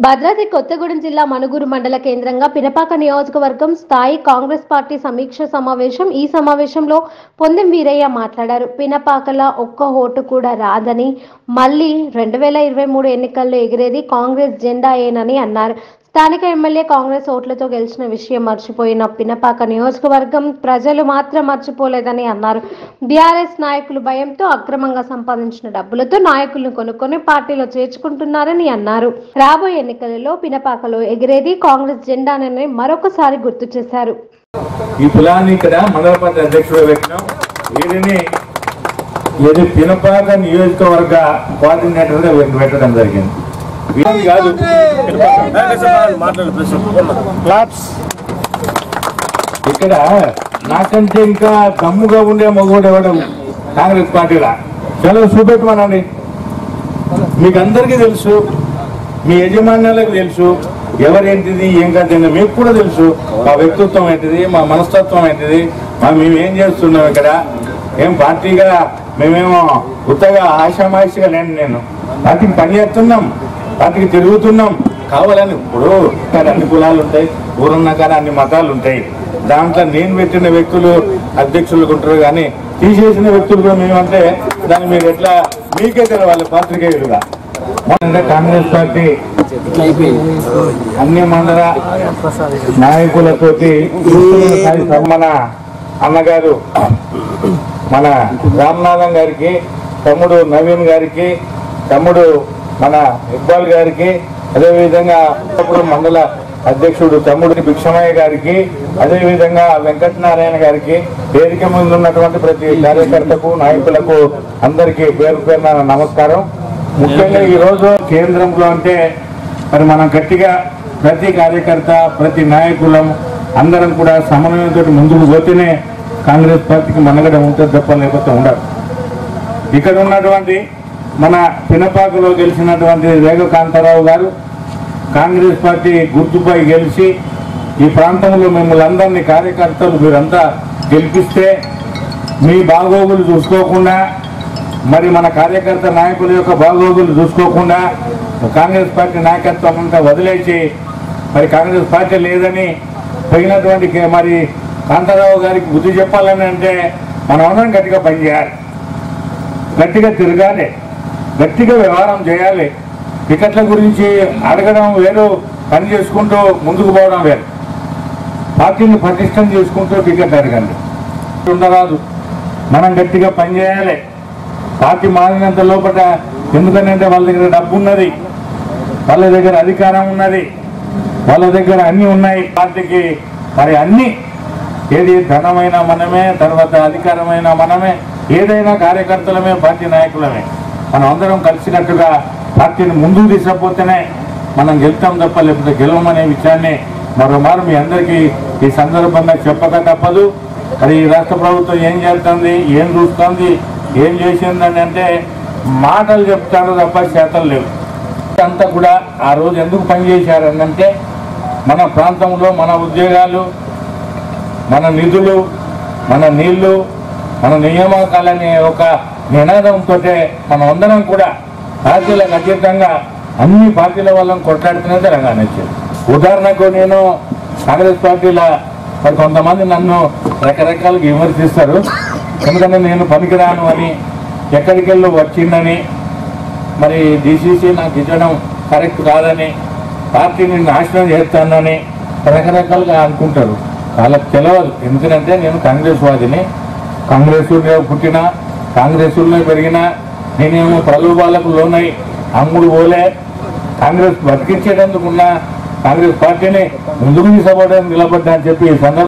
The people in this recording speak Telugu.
భద్రాద్రి కొత్తగూడెం జిల్లా మనుగురు మండల కేంద్రంగా పినపాక నియోజకవర్గం స్థాయి కాంగ్రెస్ పార్టీ సమీక్ష సమావేశం ఈ సమావేశంలో పొందెం వీరయ్య మాట్లాడారు పినపాకల ఒక్క ఓటు కూడా రాదని మళ్ళీ రెండు వేల ఇరవై మూడు ఎన్నికల్లో ఎగిరేది కాంగ్రెస్ జెండాయేనని అన్నారు స్థానిక ఎమ్మెల్యే కాంగ్రెస్ ఓట్లతో గెలిచిన విషయం మర్చిపోయిన పినపాక నియోజకవర్గం ప్రజలు మాత్రం మర్చిపోలేదని అన్నారు బీఆర్ఎస్ నాయకులు భయంతో అక్రమంగా సంపాదించిన డబ్బులతో నాయకులను కొనుక్కొని పార్టీలో చేర్చుకుంటున్నారని అన్నారు రాబోయే ఎన్నికలలో పినపాకలో ఎగిరేది కాంగ్రెస్ జెండానని మరొకసారి గుర్తు చేశారు ఈ కులాన్ని ఇక్కడ మండల పార్టీ అధ్యక్షుడు పెట్టినాం వీరిని ఇది పినపాక నియోజకవర్గ కోఆర్డినేటర్గా వీరిని పెట్టడం జరిగింది వీరిని కాదు క్లాప్స్ ఇక్కడ నాకంటే ఇంకా దమ్ముగా ఉండే మగోడు ఎవడు కాంగ్రెస్ పార్టీలా చలో చూపెట్టమనండి మీకు అందరికీ తెలుసు మీ యజమాన్యాలకు తెలుసు ఎవరేంటిది ఏం కాదు మీకు కూడా తెలుసు మా వ్యక్తిత్వం ఏంటిది మా మనస్తత్వం ఏంటిది మా మేము ఏం చేస్తున్నాం ఇక్కడ ఏం పార్టీగా మేమేమో ఉత్తగా ఆశామాషిగా లేను నేను పార్టీకి పని చేస్తున్నాం పార్టీకి తిరుగుతున్నాం కావాలని ఇప్పుడు కానీ అన్ని కులాలు ఉంటాయి ఊరున్నా కానీ అన్ని మతాలు ఉంటాయి దాంట్లో నేను పెట్టిన వ్యక్తులు అధ్యక్షులు ఉంటారు కానీ తీసేసిన వ్యక్తులు కూడా మేమంటే దాన్ని మీరు ఎట్లా మీకే తెలవాలి పాత్రికేయులుగా మొన్న కాంగ్రెస్ పార్టీ అన్ని మండల నాయకులతోటి మన అన్నగారు మన రామనాథం గారికి తమ్ముడు నవీన్ గారికి తమ్ముడు మన ఇక్బాల్ గారికి అదేవిధంగా అప్పుడు మండల అధ్యక్షుడు తమ్ముడు భిక్షమయ్య గారికి అదేవిధంగా వెంకటనారాయణ గారికి వేదిక ముందు ఉన్నటువంటి ప్రతి కార్యకర్తకు నాయకులకు అందరికీ పేరు పేరున నమస్కారం ముఖ్యంగా ఈ రోజు కేంద్రంలో అంటే మరి మనం గట్టిగా ప్రతి కార్యకర్త ప్రతి నాయకులం అందరం కూడా సమన్వయంతో ముందుకు పోతేనే కాంగ్రెస్ పార్టీకి మనగడ ఉంటుంది తప్ప లేకపోతే ఉండదు ఇక్కడ ఉన్నటువంటి మన పినపాకలో గెలిచినటువంటి రేగ కాంతారావు గారు కాంగ్రెస్ పార్టీ గుర్తుపై గెలిచి ఈ ప్రాంతంలో మిమ్మల్ని అందరినీ కార్యకర్తలు మీరంతా గెలిపిస్తే మీ బాగోగులు చూసుకోకుండా మరి మన కార్యకర్త నాయకుల యొక్క బాగోగులు చూసుకోకుండా కాంగ్రెస్ పార్టీ నాయకత్వం అంతా వదిలేసి మరి కాంగ్రెస్ పార్టీ లేదని పోయినటువంటి కే- మరి కాంతారావు గారికి బుద్ధి చెప్పాలని అంటే మనం అందరం గట్టిగా పనిచేయాలి గట్టిగా తిరగాలి గట్టిగా వ్యవహారం చేయాలి టికెట్ల గురించి అడగడం వేరు పని చేసుకుంటూ ముందుకు పోవడం వేరు పార్టీని పటిష్టం చేసుకుంటూ టికెట్ అడగండి ఉండరాదు మనం గట్టిగా పనిచేయాలి పార్టీ మారినంత లోపల ఎందుకనంటే వాళ్ళ దగ్గర డబ్బు ఉన్నది వాళ్ళ దగ్గర అధికారం ఉన్నది వాళ్ళ దగ్గర అన్ని ఉన్నాయి పార్టీకి మరి అన్ని ఏది ధనమైన మనమే తర్వాత అధికారమైన మనమే ఏదైనా కార్యకర్తలమే పార్టీ నాయకులమే మనం అందరం కలిసినట్టుగా పార్టీని ముందుకు తీసుకపోతేనే మనం గెలుతాం తప్ప లేకపోతే గెలవమనే విషయాన్ని మరోమారు మీ అందరికీ ఈ సందర్భంగా చెప్పక తప్పదు మరి ఈ రాష్ట్ర ప్రభుత్వం ఏం చేస్తుంది ఏం చూస్తుంది ఏం చేసిందని అంటే మాటలు చెప్తారు తప్ప చేతలు లేవు అంతా కూడా ఆ రోజు ఎందుకు పనిచేశారనంటే మన ప్రాంతంలో మన ఉద్యోగాలు మన నిధులు మన నీళ్లు మన నియామకాలనే ఒక నినాదంతో మనం అందరం కూడా పార్టీలకు అతీతంగా అన్ని పార్టీల వాళ్ళని కొట్లాడుతున్న తెలంగాణ వచ్చింది ఉదాహరణకు నేను కాంగ్రెస్ పార్టీల మరి కొంతమంది నన్ను రకరకాలుగా విమర్శిస్తారు ఎందుకంటే నేను పనికిరాను అని ఎక్కడికి వెళ్ళి వచ్చిందని మరి డిసిసి నాకు ఇచ్చడం కరెక్ట్ కాదని పార్టీని నాశనం చేస్తానని రకరకాలుగా అనుకుంటారు వాళ్ళకి తెలియదు ఎందుకంటే నేను కాంగ్రెస్ వాదిని కాంగ్రెస్ పుట్టిన కాంగ్రెస్ పెరిగిన నేనేమో ప్రలోభాలకు లోనై అమ్ముడు పోలే కాంగ్రెస్ బతికించేటందుకున్న కాంగ్రెస్ పార్టీని ముందుకు తీసుకోవడానికి నిలబడ్డా అని చెప్పి ఈ సందర్భంగా